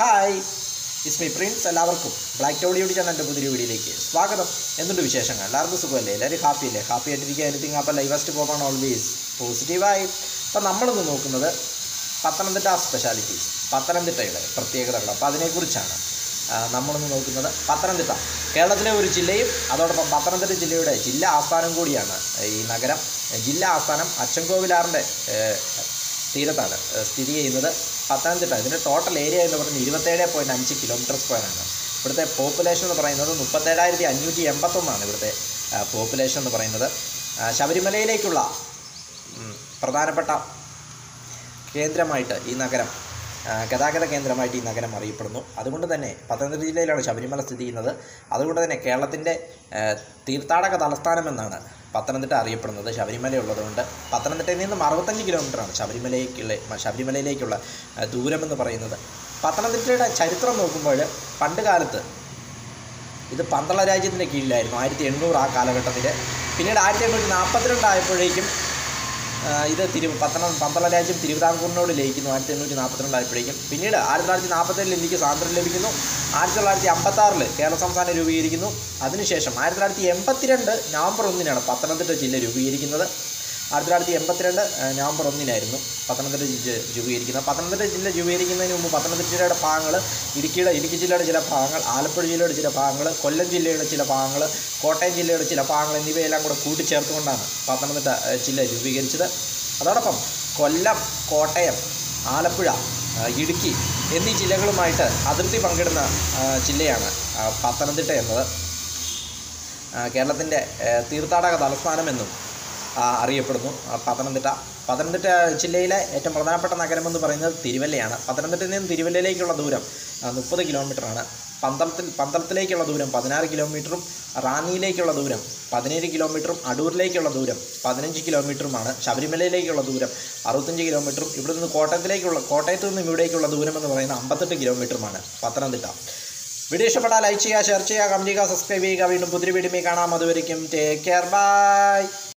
hi is me Prince എല്ലാവർക്കും black ടോളിയോട് ചാനലിൻ്റെ പുതിയ വീഡിയോയിലേക്ക് സ്വാഗതം എന്തുണ്ട് വിശേഷങ്ങൾ എല്ലാവർക്കും സുഖമല്ലേ എല്ലാവരും ഹാപ്പി അല്ലേ ഹാപ്പി ആയിട്ടിരിക്കുക എനിത്തിങ് അപ്പം ലൈവസ്റ്റ് പോകാൻ ഓൾവേസ് പോസിറ്റീവായി അപ്പം നമ്മളിന്ന് നോക്കുന്നത് പത്തനംതിട്ട സ്പെഷ്യാലിറ്റീസ് പത്തനംതിട്ടയുടെ പ്രത്യേകതകൾ അപ്പോൾ അതിനെക്കുറിച്ചാണ് ആ, നമ്മളിന്ന് നോക്കുന്നത് പത്തനംതിട്ട കേരളത്തിലെ ഒരു ജില്ലയും അതോടൊപ്പം പത്തനംതിട്ട ജില്ലയുടെ ജില്ലാ ആസ്ഥാനം കൂടിയാണ് ഈ നഗരം ജില്ലാ ആസ്ഥാനം അച്ചൻകോവിലാറിൻ്റെ ഏഹ്, തീരത്താണ് ഏഹ്, സ്ഥിതി ചെയ്യുന്നത് പത്തനംതിട്ട ഇതിൻ്റെ ടോട്ടൽ ഏരിയ എന്ന് പറയുന്നത് ഇരുപത്തേഴ് പോയിൻറ്റ് അഞ്ച് കിലോമീറ്റർ സ്ക്വയറാണ് ഇവിടുത്തെ പോപ്പുലേഷൻ എന്ന് പറയുന്നത് മുപ്പത്തേഴായിരത്തി അഞ്ഞൂറ്റി എൺപത്തൊന്നാണ് ഇവിടുത്തെ പോപ്പുലേഷൻ എന്ന് പറയുന്നത് ആ, ശബരിമലയിലേക്കുള്ള ഉം, പ്രധാനപ്പെട്ട കേന്ദ്രമായിട്ട് ഈ നഗരം ആ, ഗതാഗത കേന്ദ്രമായിട്ട് ഈ നഗരം അറിയപ്പെടുന്നു അതുകൊണ്ട് തന്നെ പത്തനംതിട്ട ജില്ലയിലാണ് ശബരിമല സ്ഥിതി ചെയ്യുന്നത് അതുകൊണ്ട് തന്നെ കേരളത്തിൻ്റെ ആ, തീർത്ഥാടക തലസ്ഥാനം എന്നാണ് പത്തനംതിട്ട അറിയപ്പെടുന്നത് ശബരിമല ഉള്ളതുകൊണ്ട് പത്തനംതിട്ടയിൽ നിന്നും അറുപത്തഞ്ച് കിലോമീറ്ററാണ് ശബരിമലയ്ക്കുള്ള ശബരിമലയിലേക്കുള്ള ആ, ദൂരമെന്ന് പറയുന്നത് പത്തനംതിട്ടയുടെ ചരിത്രം നോക്കുമ്പോൾ പണ്ട് കാലത്ത് ഇത് പന്തള രാജ്യത്തിൻ്റെ കീഴിലായിരുന്നു ആയിരത്തി എണ്ണൂറ് ആ കാലഘട്ടത്തിൽ പിന്നീട് ആയിരത്തി എണ്ണൂറ്റി നാൽപ്പത്തിരണ്ടായപ്പോഴേക്കും ഇത് തിരു പത്തനം പന്തള രാജ്യം തിരുവിതാംകൂറിനോട് ലയിക്കുന്നു ആയിരത്തി എണ്ണൂറ്റി നാൽപ്പത്തിരണ്ടായപ്പോഴേക്കും പിന്നീട് ആയിരത്തി തൊള്ളായിരത്തി നാൽപ്പത്തേഴിൽ ഇന്ത്യക്ക് സ്വാതന്ത്ര്യം ലഭിക്കുന്നു ആയിരത്തി തൊള്ളായിരത്തി അമ്പത്താറിൽ കേരള സംസ്ഥാനം രൂപീകരിക്കുന്നു അതിനുശേഷം ആയിരത്തി തൊള്ളായിരത്തി എൺപത്തിരണ്ട് നവംബർ ഒന്നിനാണ് പത്തനംതിട്ട ജില്ല രൂപീകരിക്കുന്നത് ആയിരത്തി തൊള്ളായിരത്തി എൺപത്തിരണ്ട് ഏഹ്, നവംബർ ഒന്നിനായിരുന്നു പത്തനംതിട്ട ജില്ല രൂപീകരിക്കുന്നത് പത്തനംതിട്ട ജില്ല രൂപീകരിക്കുന്നതിന് മുമ്പ് പത്തനംതിട്ടയുടെ ഭാഗങ്ങൾ ഇടുക്കിയുടെ ഇടുക്കി ജില്ലയുടെ ചില ഭാഗങ്ങൾ ആലപ്പുഴ ജില്ലയുടെ ചില ഭാഗങ്ങൾ കൊല്ലം ജില്ലയുടെ ചില ഭാഗങ്ങൾ കോട്ടയം ജില്ലയുടെ ചില ഭാഗങ്ങൾ എന്നിവയെല്ലാം കൂടെ കൂട്ടിച്ചേർത്തുകൊണ്ടാണ് പത്തനംതിട്ട ഏഹ്, ജില്ല രൂപീകരിച്ചത് അതോടൊപ്പം കൊല്ലം കോട്ടയം ആലപ്പുഴ ഏഹ്, ഇടുക്കി എന്നീ ജില്ലകളുമായിട്ട് അതിർത്തി പങ്കിടുന്ന ഏഹ്, ജില്ലയാണ് ആ, പത്തനംതിട്ട എന്നത് കേരളത്തിൻ്റെ തീർത്ഥാടക തലസ്ഥാനമെന്നും ആ, അറിയപ്പെടുന്നു ആ, പത്തനംതിട്ട പത്തനംതിട്ട ജില്ലയിലെ ഏറ്റവും പ്രധാനപ്പെട്ട നഗരമെന്ന് പറയുന്നത് തിരുവല്ലയാണ് പത്തനംതിട്ടയിൽ നിന്ന് തിരുവല്ലയിലേക്കുള്ള ദൂരം മുപ്പത് കിലോമീറ്ററാണ് പന്തളത്തിൽ പന്തളത്തിലേക്കുള്ള ദൂരം പതിനാറ് കിലോമീറ്ററും റാന്നിയിലേക്കുള്ള ദൂരം പതിനേഴ് കിലോമീറ്ററും അടൂരിലേക്കുള്ള ദൂരം പതിനഞ്ച് കിലോമീറ്ററുമാണ് ശബരിമലയിലേക്കുള്ള ദൂരം അറുപത്തഞ്ച് കിലോമീറ്ററും ഇവിടെ നിന്ന് കോട്ടയത്തിലേക്കുള്ള കോട്ടയത്ത് നിന്നും ഇവിടേക്കുള്ള ദൂരം എന്ന് പറയുന്നത് അമ്പത്തെട്ട് കിലോമീറ്ററുമാണ് പത്തനംതിട്ട വീഡിയോ ഇഷ്ടപ്പെട്ടാൽ ലൈക്ക് ചെയ്യുക ഷെയർ ചെയ്യുക കമൻറ്റ് ചെയ്യുക സബ്സ്ക്രൈബ് ചെയ്യുക വീണ്ടും പുതിയ വീഡിയോ കാണാം അതുവരെയും ടേക്ക് കെയർ ബൈ